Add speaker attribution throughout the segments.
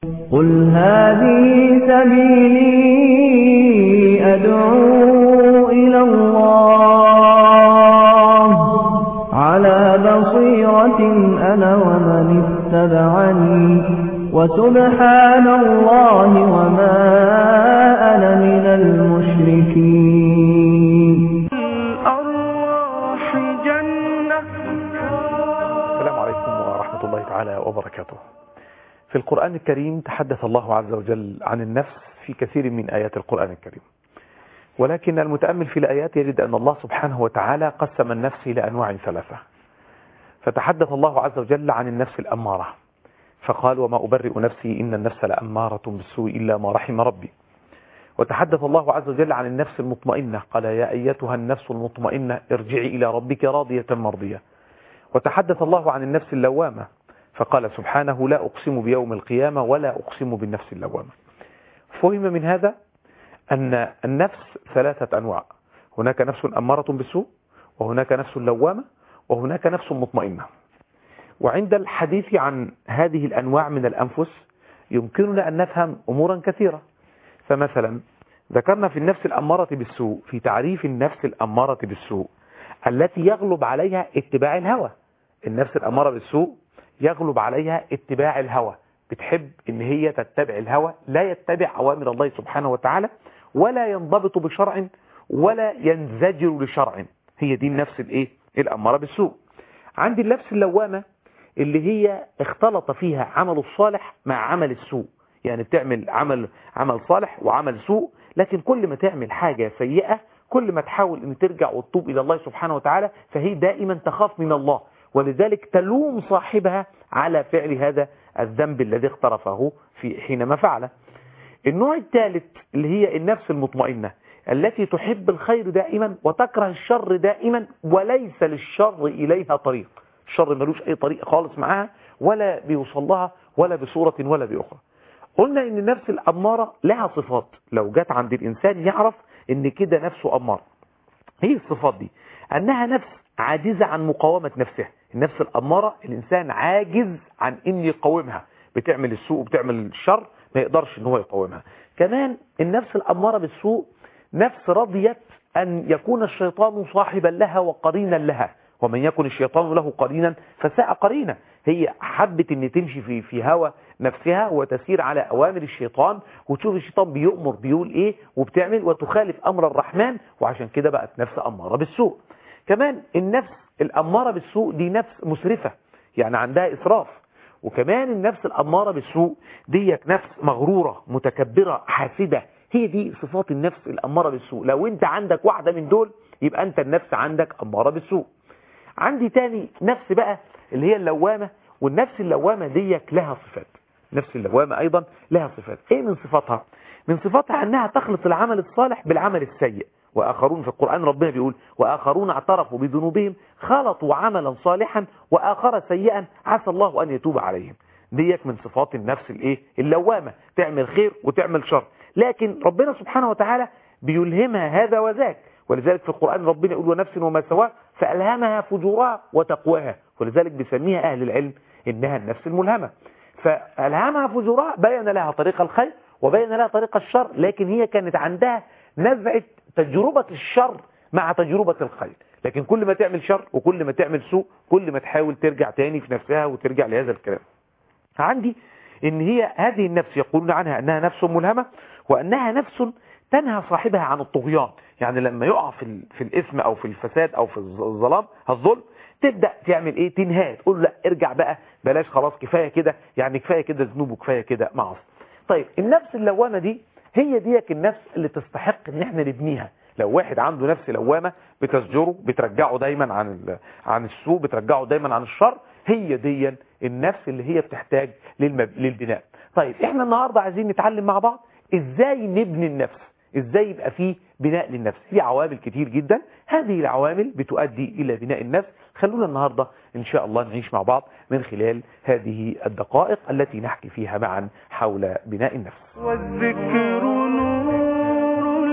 Speaker 1: قل هذه سبيلي أدعو إلى الله على بصيرة أنا ومن اتبعني وسبحان الله وما أنا من المشركين
Speaker 2: الأرواح جنة
Speaker 3: السلام عليكم ورحمة الله تعالى وبركاته في القرآن الكريم تحدث الله عز وجل عن النفس في كثير من آيات القرآن الكريم ولكن المتأمل في الآيات يجد أن الله سبحانه وتعالى قسم النفس إلى أنواع ثلاثة فتحدث الله عز وجل عن النفس الأمارة فقال وما أبرئ نفسي إن النفس لأمارة بالسوء إلا ما رحم ربي وتحدث الله عز وجل عن النفس المطمئنة قال يا أيتها النفس المطمئنة ارجعي إلى ربك راضية مرضية وتحدث الله عن النفس اللوامة فقال سبحانه لا أقسم بيوم القيامة ولا أقسم بالنفس اللوامة فهم من هذا أن النفس ثلاثة أنواع هناك نفس أمارة بالسوء وهناك نفس لوامة وهناك نفس مطمئنة وعند الحديث عن هذه الأنواع من الأنفس يمكننا أن نفهم أمورا كثيرة فمثلا ذكرنا في النفس الأمارة بالسوء في تعريف النفس الأمارة بالسوء التي يغلب عليها اتباع الهوى النفس الأمارة بالسوء يغلب عليها اتباع الهوى بتحب ان هي تتبع الهوى لا يتبع أوامر الله سبحانه وتعالى ولا ينضبط بشرع ولا ينزجر لشرع هي دي النفس الايه الأمارة بالسوء عندي النفس اللوامة اللي هي اختلط فيها عمل الصالح مع عمل السوء يعني بتعمل عمل عمل صالح وعمل سوء لكن كل ما تعمل حاجة سيئة كل ما تحاول ان ترجع وتتوب الى الله سبحانه وتعالى فهي دائما تخاف من الله ولذلك تلوم صاحبها على فعل هذا الذنب الذي اقترفه في حينما فعله النوع الثالث اللي هي النفس المطمئنة التي تحب الخير دائما وتكره الشر دائما وليس للشر إليها طريق الشر ملوش أي طريق خالص معها ولا بيوصل لها ولا بصورة ولا بأخرى قلنا ان النفس الأمارة لها صفات لو جت عند الإنسان يعرف ان كده نفسه أمارة هي الصفات دي أنها نفس عاجزة عن مقاومة نفسها النفس الأمارة الإنسان عاجز عن أن يقاومها بتعمل السوء وبتعمل الشر ما يقدرش ان هو يقاومها كمان النفس الأمارة بالسوء نفس رضيت أن يكون الشيطان صاحبا لها وقرينا لها ومن يكن الشيطان له قرينا فساء قرينا هي حبت ان تمشي في في هوى نفسها وتسير على اوامر الشيطان وتشوف الشيطان بيؤمر بيقول ايه وبتعمل وتخالف امر الرحمن وعشان كده بقت نفس اماره بالسوء كمان النفس الاماره بالسوء دي نفس مسرفه يعني عندها اسراف وكمان النفس الاماره بالسوء ديت نفس مغروره متكبره حاسده هي دي صفات النفس الاماره بالسوء لو انت عندك واحده من دول يبقى انت النفس عندك اماره بالسوء عندي تاني نفس بقى اللي هي اللوامة والنفس اللوامة ديك لها صفات نفس اللوامة أيضا لها صفات إيه من صفاتها من صفاتها أنها تخلط العمل الصالح بالعمل السيء وآخرون في القرآن ربنا بيقول وآخرون اعترفوا بذنوبهم خلطوا عملا صالحا وآخر سيئا عسى الله أن يتوب عليهم ديك من صفات النفس الايه اللوامة تعمل خير وتعمل شر لكن ربنا سبحانه وتعالى بيلهمها هذا وذاك ولذلك في القرآن ربنا يقول ونفس وما سواها فألهمها فجورها وتقواها ولذلك بيسميها أهل العلم إنها النفس الملهمة فألهمها فجورها بين لها طريق الخير وبين لها طريق الشر لكن هي كانت عندها نزعة تجربة الشر مع تجربة الخير لكن كل ما تعمل شر وكل ما تعمل سوء كل ما تحاول ترجع تاني في نفسها وترجع لهذا الكلام عندي ان هي هذه النفس يقولون عنها انها نفس ملهمة وانها نفس تنهى صاحبها عن الطغيان يعني لما يقع في في الاثم او في الفساد او في الظلام الظلم تبدا تعمل ايه تنهاه تقول لا ارجع بقى بلاش خلاص كفايه كده يعني كفايه كده ذنوب وكفايه كده معاصي طيب النفس اللوامه دي هي ديك النفس اللي تستحق ان احنا نبنيها لو واحد عنده نفس لوامه بتزجره بترجعه دايما عن عن السوء بترجعه دايما عن الشر هي دي النفس اللي هي بتحتاج للمب... للبناء طيب احنا النهارده عايزين نتعلم مع بعض ازاي نبني النفس ازاي يبقى فيه بناء للنفس في عوامل كتير جدا هذه العوامل بتؤدي الى بناء النفس خلونا النهاردة ان شاء الله نعيش مع بعض من خلال هذه الدقائق التي نحكي فيها معا حول بناء النفس
Speaker 2: والذكر نور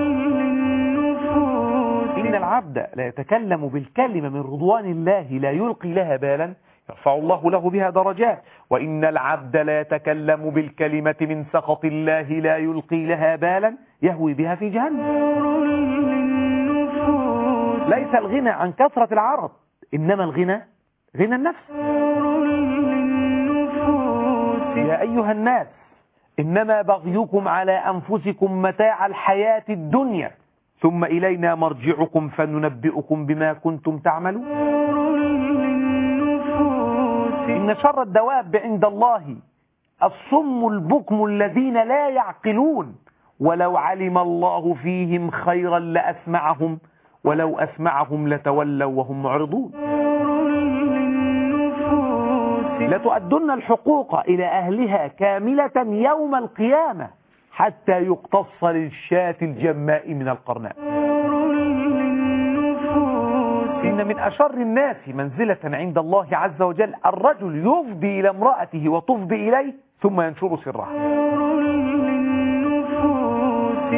Speaker 2: للنفوس
Speaker 3: إن العبد لا يتكلم بالكلمة من رضوان الله لا يلقي لها بالا يرفع الله له بها درجات وإن العبد لا يتكلم بالكلمة من سخط الله لا يلقي لها بالا يهوي بها في جهنم
Speaker 2: نور للنفوس
Speaker 3: ليس الغنى عن كثرة العرض إنما الغنى غنى النفس
Speaker 2: نور للنفوس
Speaker 3: يا أيها الناس إنما بغيكم على أنفسكم متاع الحياة الدنيا ثم إلينا مرجعكم فننبئكم بما كنتم تعملون
Speaker 2: نور للنفوس
Speaker 3: إن شر الدواب عند الله الصم البكم الذين لا يعقلون ولو علم الله فيهم خيرا لأسمعهم ولو أسمعهم لتولوا وهم معرضون
Speaker 2: نور للنفوس
Speaker 3: لتؤدن الحقوق إلى أهلها كاملة يوم القيامة حتى يقتص للشاة الجماء من القرناء
Speaker 2: نور للنفوس
Speaker 3: إن من أشر الناس منزلة عند الله عز وجل الرجل يفضي إلى امرأته وتفضي إليه ثم ينشر سرها
Speaker 2: نور للنفوس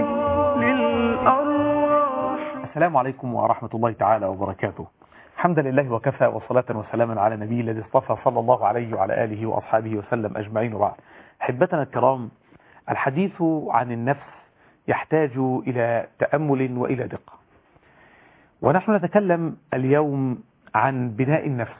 Speaker 2: للأرواح
Speaker 3: السلام عليكم ورحمة الله تعالى وبركاته الحمد لله وكفى وصلاة وسلاما على نبي الذي اصطفى صلى الله عليه وعلى آله وأصحابه وسلم أجمعين وبعد أحبتنا الكرام الحديث عن النفس يحتاج إلى تأمل وإلى دقة ونحن نتكلم اليوم عن بناء النفس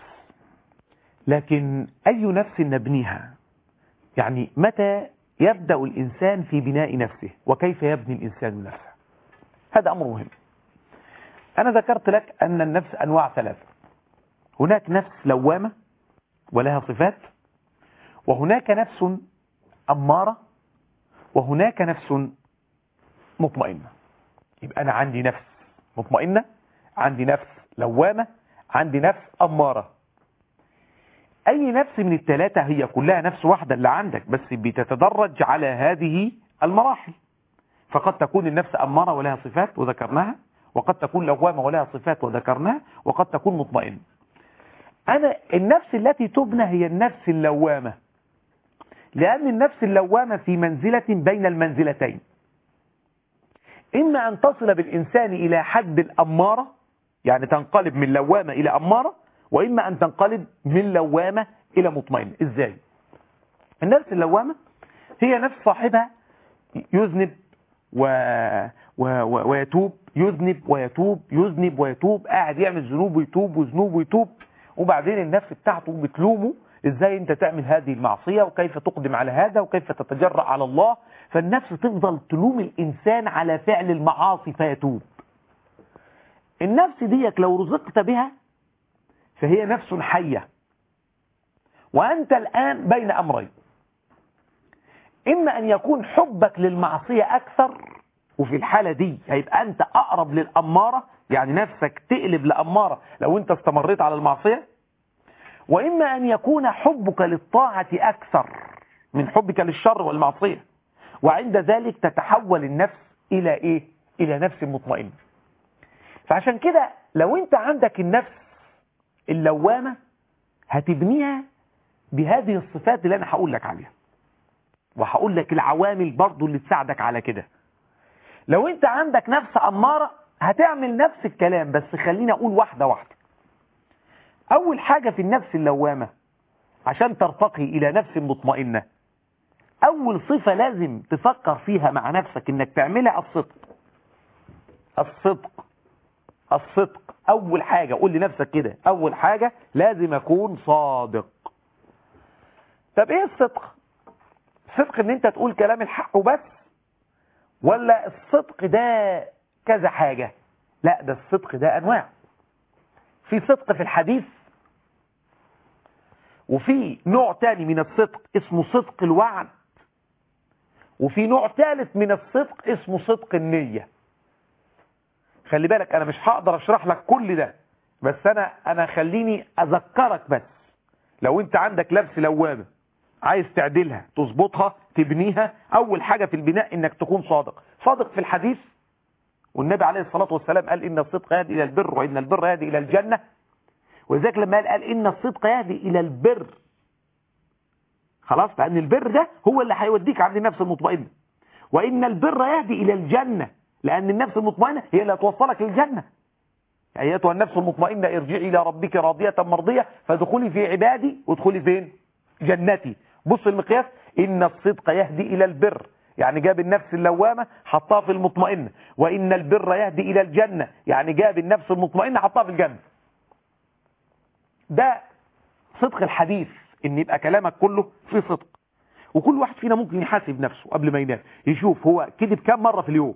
Speaker 3: لكن أي نفس نبنيها يعني متى يبدأ الإنسان في بناء نفسه وكيف يبني الإنسان نفسه هذا أمر مهم أنا ذكرت لك أن النفس أنواع ثلاثة هناك نفس لوامة ولها صفات وهناك نفس أمارة وهناك نفس مطمئنة يبقى أنا عندي نفس مطمئنة عندي نفس لوامة عندي نفس أمارة أي نفس من الثلاثة هي كلها نفس واحدة اللي عندك بس بتتدرج على هذه المراحل فقد تكون النفس أمارة ولها صفات وذكرناها وقد تكون لوامة ولها صفات وذكرناها وقد تكون مطمئنة أنا النفس التي تبنى هي النفس اللوامة لأن النفس اللوامة في منزلة بين المنزلتين إما أن تصل بالإنسان إلى حد الأمارة يعني تنقلب من لوامة إلى أمارة وإما أن تنقلب من لوامة إلى مطمئنة إزاي؟ النفس اللوامة هي نفس صاحبها يذنب و... و... و... ويتوب يذنب ويتوب يذنب ويتوب قاعد يعمل ذنوب ويتوب وذنوب ويتوب وبعدين النفس بتاعته بتلومه ازاي انت تعمل هذه المعصية وكيف تقدم على هذا وكيف تتجرأ على الله فالنفس تفضل تلوم الإنسان على فعل المعاصي فيتوب النفس ديك لو رزقت بها فهي نفس حية وأنت الآن بين أمرين إما أن يكون حبك للمعصية أكثر وفي الحالة دي هيبقى أنت أقرب للأمارة يعني نفسك تقلب لأمارة لو أنت استمريت على المعصية وإما أن يكون حبك للطاعة أكثر من حبك للشر والمعصية وعند ذلك تتحول النفس إلى إيه؟ إلى نفس مطمئنة فعشان كده لو أنت عندك النفس اللوامة هتبنيها بهذه الصفات اللي أنا هقول لك عليها وهقول لك العوامل برضو اللي تساعدك على كده لو انت عندك نفس أمارة هتعمل نفس الكلام بس خليني أقول واحدة واحدة أول حاجة في النفس اللوامة عشان ترتقي إلى نفس مطمئنة أول صفة لازم تفكر فيها مع نفسك إنك تعملها الصدق الصدق الصدق أول حاجة قول لنفسك كده أول حاجة لازم أكون صادق طب إيه الصدق الصدق إن أنت تقول كلام الحق وبس ولا الصدق ده كذا حاجة لا ده الصدق ده أنواع في صدق في الحديث وفي نوع تاني من الصدق اسمه صدق الوعد وفي نوع ثالث من الصدق اسمه صدق النية خلي بالك انا مش هقدر اشرح لك كل ده بس انا انا خليني اذكرك بس لو انت عندك لبس لوامه عايز تعدلها تظبطها تبنيها اول حاجة في البناء انك تكون صادق صادق في الحديث والنبي عليه الصلاة والسلام قال ان الصدق يهدي الى البر وان البر يهدي الى الجنة ولذلك لما قال, قال ان الصدق يهدي الى البر خلاص لان البر ده هو اللي هيوديك عند النفس المطمئنة وان البر يهدي الى الجنة لان النفس المطمئنة هي اللي هتوصلك للجنة ايتها النفس المطمئنه ارجعي الى ربك راضيه مرضيه فادخلي في عبادي وادخلي فين جنتي بص المقياس ان الصدق يهدي الى البر يعني جاب النفس اللوامه حطها في المطمئنه وان البر يهدي الى الجنه يعني جاب النفس المطمئنه حطها في الجنه ده صدق الحديث ان يبقى كلامك كله في صدق وكل واحد فينا ممكن يحاسب نفسه قبل ما ينام يشوف هو كذب كام مرة في اليوم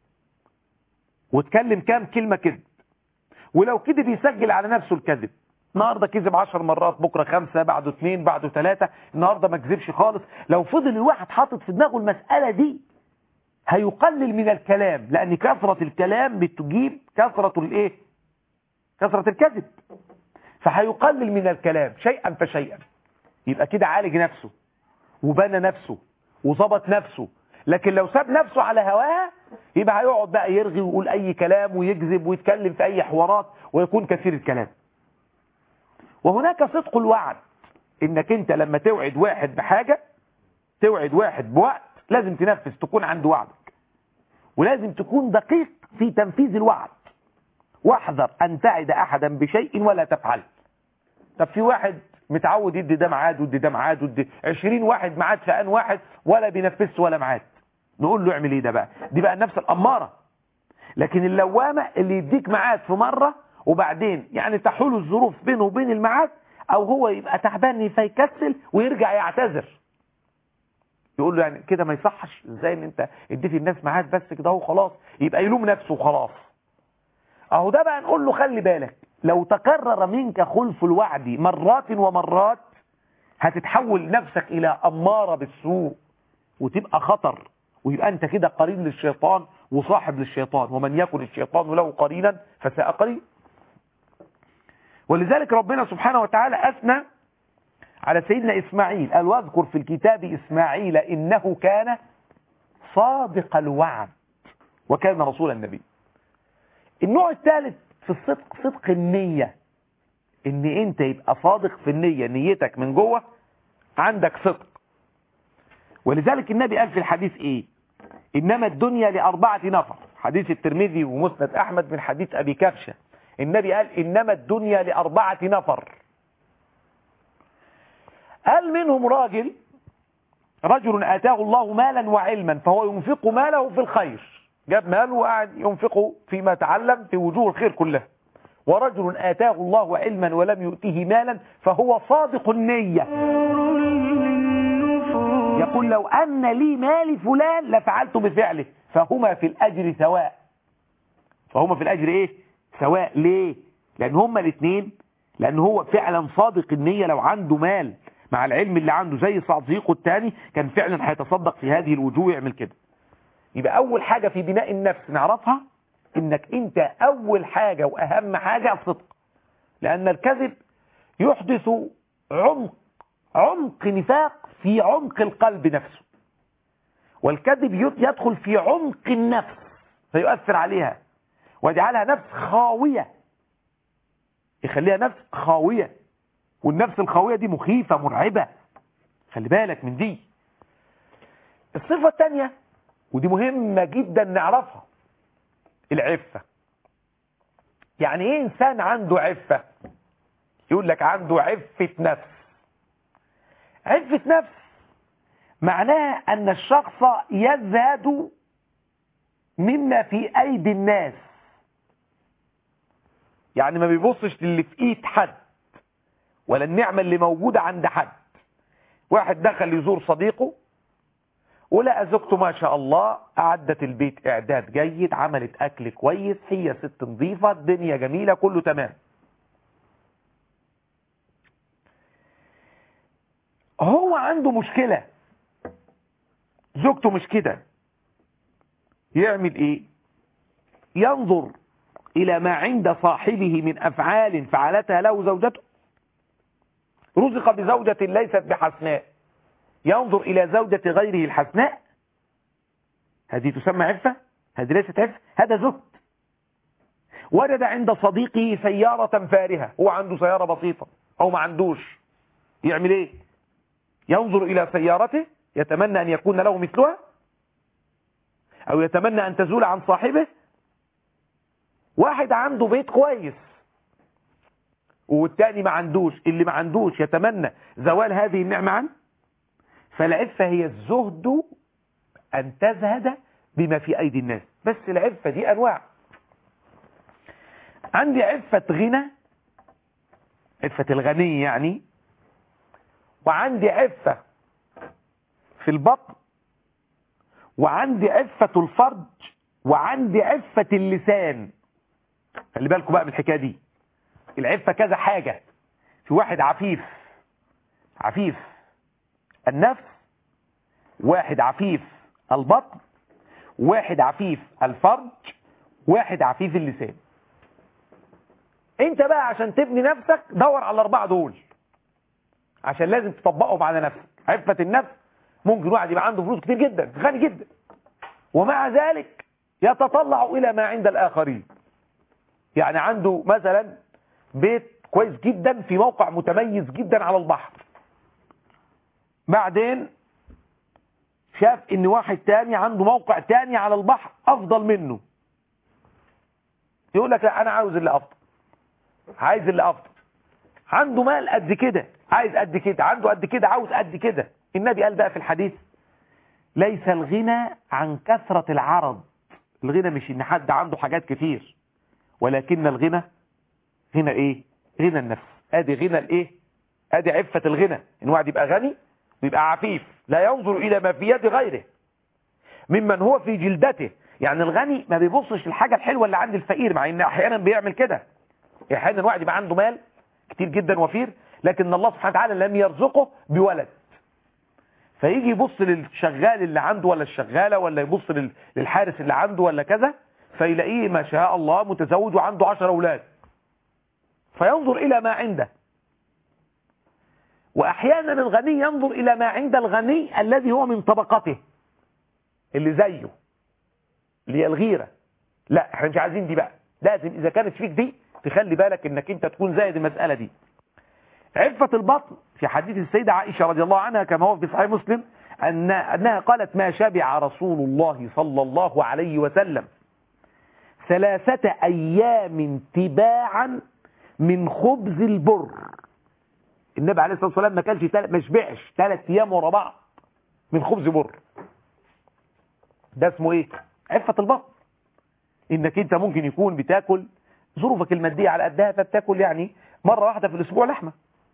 Speaker 3: واتكلم كام كلمة كذب ولو كذب يسجل على نفسه الكذب النهارده كذب 10 مرات بكره خمسة بعده اثنين بعده ثلاثة النهارده ما كذبش خالص لو فضل الواحد حاطط في دماغه المسألة دي هيقلل من الكلام لأن كثرة الكلام بتجيب كثرة الايه كثرة الكذب فهيقلل من الكلام شيئا فشيئا يبقى كده عالج نفسه وبنى نفسه وظبط نفسه لكن لو ساب نفسه على هواها يبقى هيقعد بقى يرغي ويقول اي كلام ويكذب ويتكلم في اي حوارات ويكون كثير الكلام وهناك صدق الوعد انك انت لما توعد واحد بحاجة توعد واحد بوقت لازم تنفذ تكون عند وعدك ولازم تكون دقيق في تنفيذ الوعد واحذر ان تعد احدا بشيء ولا تفعل طب في واحد متعود يدي ده ميعاد ويدي ده ميعاد ويدي 20 واحد ميعاد في ان واحد ولا بينفذش ولا ميعاد نقول له اعمل ايه ده بقى دي بقى النفس الاماره لكن اللوامه اللي يديك ميعاد في مره وبعدين يعني تحول الظروف بينه وبين الميعاد او هو يبقى تعبان فيكسل ويرجع يعتذر يقول له يعني كده ما يصحش ازاي ان انت اديت الناس ميعاد بس كده هو خلاص يبقى يلوم نفسه وخلاص اهو ده بقى نقول له خلي بالك لو تكرر منك خلف الوعد مرات ومرات هتتحول نفسك إلى أمارة بالسوء وتبقى خطر ويبقى أنت كده قرين للشيطان وصاحب للشيطان ومن يكن الشيطان له قرينا فساء قرين ولذلك ربنا سبحانه وتعالى أثنى على سيدنا إسماعيل قال واذكر في الكتاب إسماعيل إنه كان صادق الوعد وكان رسول النبي النوع الثالث في الصدق صدق النية ان انت يبقى صادق في النية نيتك من جوه عندك صدق ولذلك النبي قال في الحديث ايه انما الدنيا لاربعة نفر حديث الترمذي ومسند احمد من حديث ابي كبشة النبي قال انما الدنيا لاربعة نفر قال منهم راجل رجل اتاه الله مالا وعلما فهو ينفق ماله في الخير جاب ماله وقعد ينفقه فيما تعلم في وجوه الخير كلها ورجل آتاه الله علما ولم يؤته مالا فهو صادق النية يقول لو أن لي مال فلان لفعلت بفعله فهما في الأجر سواء فهما في الأجر إيه سواء ليه لأن هما الاثنين لأن هو فعلا صادق النية لو عنده مال مع العلم اللي عنده زي صديقه الثاني كان فعلا هيتصدق في هذه الوجوه يعمل كده يبقى أول حاجة في بناء النفس نعرفها إنك أنت أول حاجة وأهم حاجة الصدق لأن الكذب يحدث عمق عمق نفاق في عمق القلب نفسه والكذب يدخل في عمق النفس فيؤثر عليها ويجعلها نفس خاوية يخليها نفس خاوية والنفس الخاوية دي مخيفة مرعبة خلي بالك من دي الصفة الثانية ودي مهمة جدا نعرفها العفة يعني ايه انسان عنده عفة يقول لك عنده عفة نفس عفة نفس معناها ان الشخص يزهد مما في ايدي الناس يعني ما بيبصش للي في ايد حد ولا النعمة اللي موجودة عند حد واحد دخل يزور صديقه ولقى زوجته ما شاء الله أعدت البيت إعداد جيد عملت أكل كويس هي ست نظيفة الدنيا جميلة كله تمام هو عنده مشكلة زوجته مش كده يعمل ايه ينظر الى ما عند صاحبه من افعال فعلتها له زوجته رزق بزوجة ليست بحسناء ينظر إلى زوجة غيره الحسناء هذه تسمى عفة هذه ليست عفة هذا زهد وجد عند صديقه سيارة فارهة هو عنده سيارة بسيطة أو ما عندوش يعمل ايه ينظر إلى سيارته يتمنى أن يكون له مثلها أو يتمنى أن تزول عن صاحبه واحد عنده بيت كويس والتاني ما عندوش اللي ما عندوش يتمنى زوال هذه النعمة عنه فالعفة هي الزهد أن تزهد بما في أيدي الناس بس العفة دي أنواع عندي عفة غنى عفة الغني يعني وعندي عفة في البطن وعندي عفة الفرج وعندي عفة اللسان خلي بالكم بقى من الحكاية دي العفة كذا حاجة في واحد عفيف عفيف النفس واحد عفيف البطن واحد عفيف الفرج واحد عفيف اللسان انت بقى عشان تبني نفسك دور على الاربعه دول عشان لازم تطبقهم على نفسك عفة النفس ممكن واحد يبقى عنده فلوس كتير جدا غني جدا ومع ذلك يتطلع الى ما عند الاخرين يعني عنده مثلا بيت كويس جدا في موقع متميز جدا على البحر بعدين شاف ان واحد تاني عنده موقع تاني على البحر افضل منه يقول لك لا انا عاوز اللي افضل عايز اللي افضل عنده مال قد كده عايز قد كده عنده قد كده عاوز قد كده النبي قال بقى في الحديث ليس الغنى عن كثرة العرض الغنى مش ان حد عنده حاجات كتير ولكن الغنى غنى ايه غنى النفس ادي غنى الايه ادي عفة الغنى ان واحد يبقى غني ويبقى عفيف لا ينظر الى ما في يد غيره ممن هو في جلدته يعني الغني ما بيبصش الحاجة الحلوة اللي عند الفقير مع ان احيانا بيعمل كده احيانا واحد يبقى عنده مال كتير جدا وفير لكن الله سبحانه وتعالى لم يرزقه بولد فيجي يبص للشغال اللي عنده ولا الشغالة ولا يبص لل- للحارس اللي عنده ولا كذا فيلاقيه ما شاء الله متزوج وعنده عشر أولاد فينظر إلى ما عنده وأحيانا الغني ينظر إلى ما عند الغني الذي هو من طبقته اللي زيه اللي هي الغيرة لا احنا مش عايزين دي بقى لازم إذا كانت فيك دي تخلي بالك انك انت تكون زايد المسألة دي عفة البطن في حديث السيدة عائشة رضي الله عنها كما هو في صحيح مسلم أن أنها قالت ما شبع رسول الله صلى الله عليه وسلم ثلاثة أيام تباعا من خبز البر النبي عليه الصلاة والسلام ما كانش تل... ما شبعش ثلاث أيام ورا بعض من خبز بر ده اسمه ايه عفة البطن انك انت ممكن يكون بتاكل ظروفك المادية على قدها فبتاكل يعني مرة واحدة في الاسبوع لحمة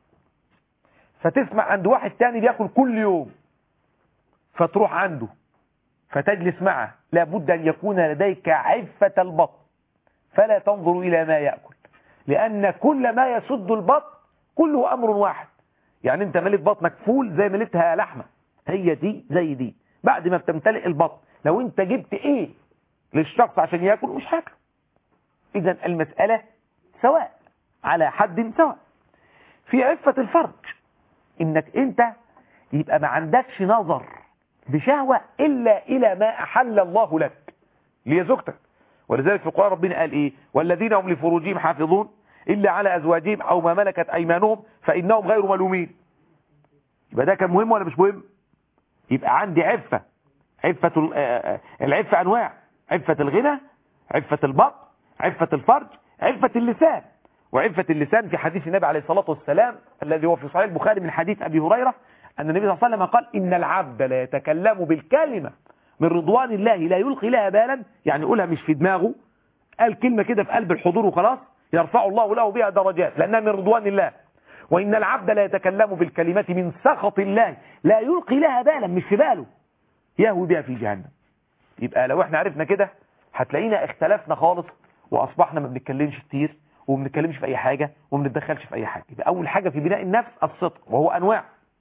Speaker 3: فتسمع عند واحد تاني بياكل كل يوم فتروح عنده فتجلس معه لابد ان يكون لديك عفة البطن فلا تنظر الى ما يأكل لان كل ما يسد البطن كله امر واحد يعني انت مليت بطنك فول زي مليتها لحمة هي دي زي دي بعد ما بتمتلئ البطن لو انت جبت ايه للشخص عشان ياكل مش هاكله اذا المسألة سواء على حد سواء في عفة الفرج انك انت يبقى ما عندكش نظر بشهوة الا الى ما احل الله لك اللي هي زوجتك ولذلك في القرآن ربنا قال ايه والذين هم لفروجهم حافظون الا على ازواجهم او ما ملكت ايمانهم فانهم غير ملومين يبقى ده كان مهم ولا مش مهم يبقى عندي عفة عفة ال- آه، آه، العفة انواع عفة الغنى عفة البطن عفة الفرج عفة اللسان وعفة اللسان في حديث النبي عليه الصلاة والسلام الذي هو في صحيح البخاري من حديث أبي هريرة أن النبي صلى الله عليه وسلم قال إن العبد لا يتكلم بالكلمة من رضوان الله لا يلقي لها بالا يعني يقولها مش في دماغه قال كلمة كده في قلب الحضور وخلاص يرفع الله له بها درجات لأنها من رضوان الله وإن العبد لا يتكلم بالكلمات من سخط الله لا يلقي لها بالا مش في باله يهوي بها في جهنم يبقى لو احنا عرفنا كده هتلاقينا اختلفنا خالص واصبحنا ما بنتكلمش كتير وما بنتكلمش في اي حاجة وما بنتدخلش في اي حاجة يبقى اول حاجة في بناء النفس الصدق وهو انواع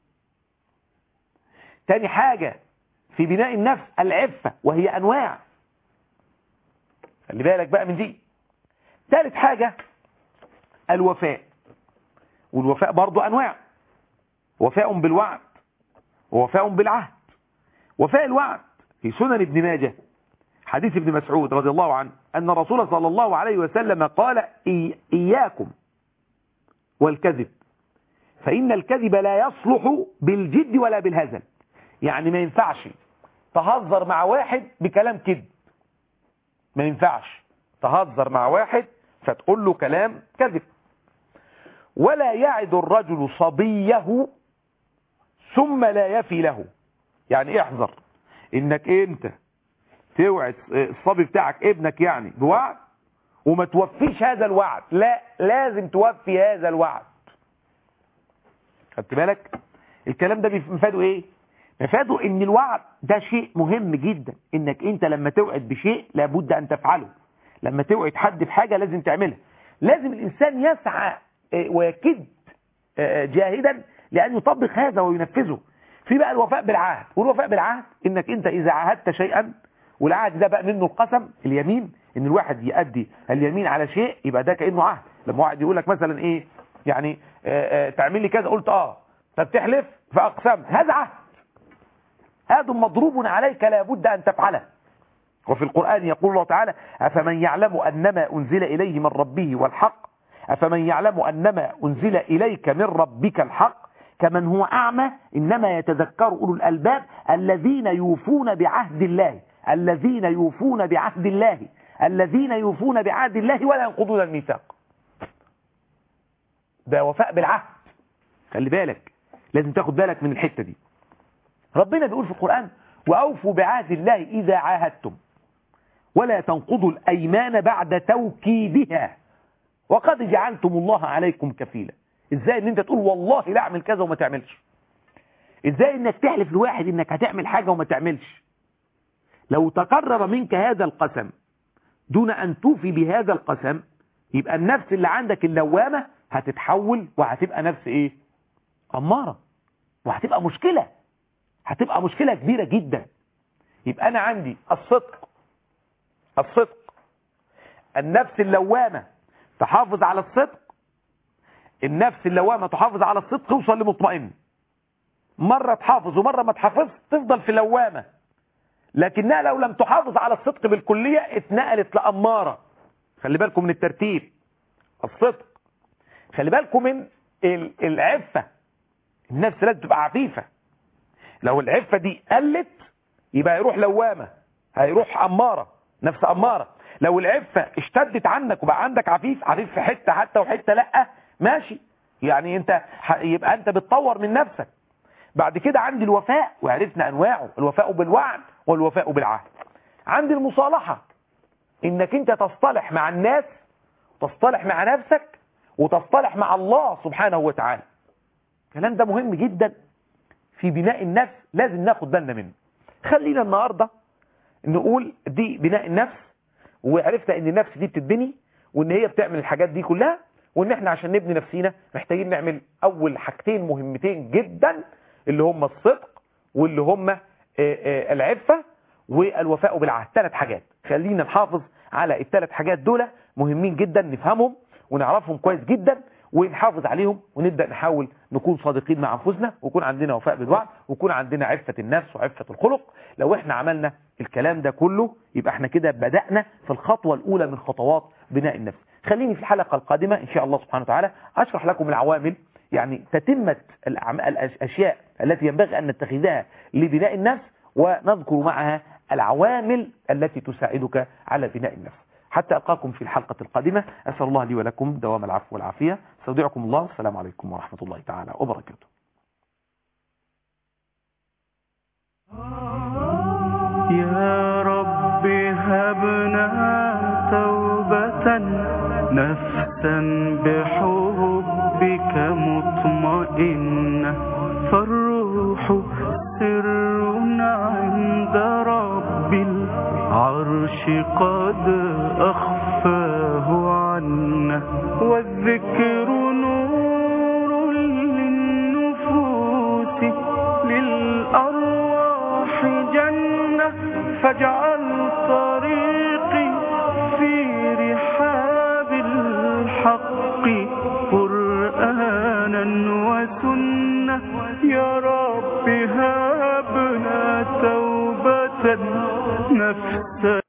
Speaker 3: تاني حاجة في بناء النفس العفة وهي انواع خلي بالك بقى من دي ثالث حاجة الوفاء والوفاء برضو انواع وفاء بالوعد ووفاء بالعهد وفاء الوعد في سنن ابن ماجه حديث ابن مسعود رضي الله عنه أن الرسول صلى الله عليه وسلم قال إي إياكم والكذب فإن الكذب لا يصلح بالجد ولا بالهزل يعني ما ينفعش تهزر مع واحد بكلام كذب ما ينفعش تهزر مع واحد فتقول له كلام كذب ولا يعد الرجل صبيه ثم لا يفي له يعني احذر انك انت توعد الصبي بتاعك ابنك يعني بوعد وما توفيش هذا الوعد لا لازم توفي هذا الوعد خدت بالك الكلام ده مفاده ايه مفاده ان الوعد ده شيء مهم جدا انك انت لما توعد بشيء لابد ان تفعله لما توعد حد بحاجة لازم تعملها لازم الانسان يسعى ويكد جاهدا لان يطبق هذا وينفذه في بقى الوفاء بالعهد والوفاء بالعهد انك انت اذا عاهدت شيئا والعهد ده بقى منه القسم اليمين ان الواحد يؤدي اليمين على شيء يبقى ده كانه عهد لما واحد يقول لك مثلا ايه يعني آآ آآ تعمل لي كذا قلت اه طب تحلف فاقسمت هذا عهد هذا مضروب عليك لابد ان تفعله وفي القرآن يقول الله تعالى أفمن يعلم أنما أنزل إليه من ربه والحق أفمن يعلم أنما أنزل إليك من ربك الحق كمن هو أعمى إنما يتذكر أولو الألباب الذين يوفون بعهد الله الذين يوفون بعهد الله الذين يوفون بعهد الله ولا ينقضون الميثاق ده وفاء بالعهد خلي بالك لازم تاخد بالك من الحتة دي ربنا بيقول في القرآن وأوفوا بعهد الله إذا عاهدتم ولا تنقضوا الأيمان بعد توكيدها وقد جعلتم الله عليكم كفيلا ازاي ان انت تقول والله لا اعمل كذا وما تعملش ازاي انك تحلف لواحد انك هتعمل حاجة وما تعملش لو تقرر منك هذا القسم دون ان توفي بهذا القسم يبقى النفس اللي عندك اللوامة هتتحول وهتبقى نفس ايه امارة وهتبقى مشكلة هتبقى مشكلة كبيرة جدا يبقى انا عندي الصدق الصدق النفس اللوامة تحافظ على الصدق النفس اللوامة تحافظ على الصدق توصل لمطمئن مرة تحافظ ومرة ما تحافظ تفضل في لوامة لكنها لو لم تحافظ على الصدق بالكلية اتنقلت لأمارة خلي بالكم من الترتيب الصدق خلي بالكم من العفة النفس لازم تبقى عفيفة لو العفة دي قلت يبقى هيروح لوامة هيروح أمارة نفس أمارة لو العفة اشتدت عنك وبقى عندك عفيف عفيف في حتة حتى وحتة لأ ماشي يعني انت يبقى انت بتطور من نفسك بعد كده عندي الوفاء وعرفنا انواعه الوفاء بالوعد والوفاء بالعهد عندي المصالحة انك انت تصطلح مع الناس تصطلح مع نفسك وتصطلح مع الله سبحانه وتعالى الكلام ده مهم جدا في بناء النفس لازم ناخد بالنا منه خلينا النهاردة نقول دي بناء النفس وعرفنا ان النفس دي بتتبني وان هي بتعمل الحاجات دي كلها وان احنا عشان نبني نفسينا محتاجين نعمل اول حاجتين مهمتين جدا اللي هم الصدق واللي هم العفة والوفاء بالعهد ثلاث حاجات خلينا نحافظ على الثلاث حاجات دول مهمين جدا نفهمهم ونعرفهم كويس جدا ونحافظ عليهم ونبدأ نحاول نكون صادقين مع أنفسنا ويكون عندنا وفاء بالوعد ويكون عندنا عفة النفس وعفة الخلق لو احنا عملنا الكلام ده كله يبقى احنا كده بدأنا في الخطوة الأولى من خطوات بناء النفس خليني في الحلقة القادمة إن شاء الله سبحانه وتعالى أشرح لكم العوامل يعني تتمة الأشياء التي ينبغي أن نتخذها لبناء النفس ونذكر معها العوامل التي تساعدك على بناء النفس حتى ألقاكم في الحلقة القادمة أسأل الله لي ولكم دوام العفو والعافية استودعكم الله والسلام عليكم ورحمة الله تعالى وبركاته
Speaker 2: يا رب هبنا توبة نفسا بحبك مطمئنة فالروح سر عند رب العرش قد أخفاه عنا والذكر نور للنفوس للأرواح جنة فاجعل طريقي في رحاب الحق قرآنا وسنة يا رب هبنا توبة نفسا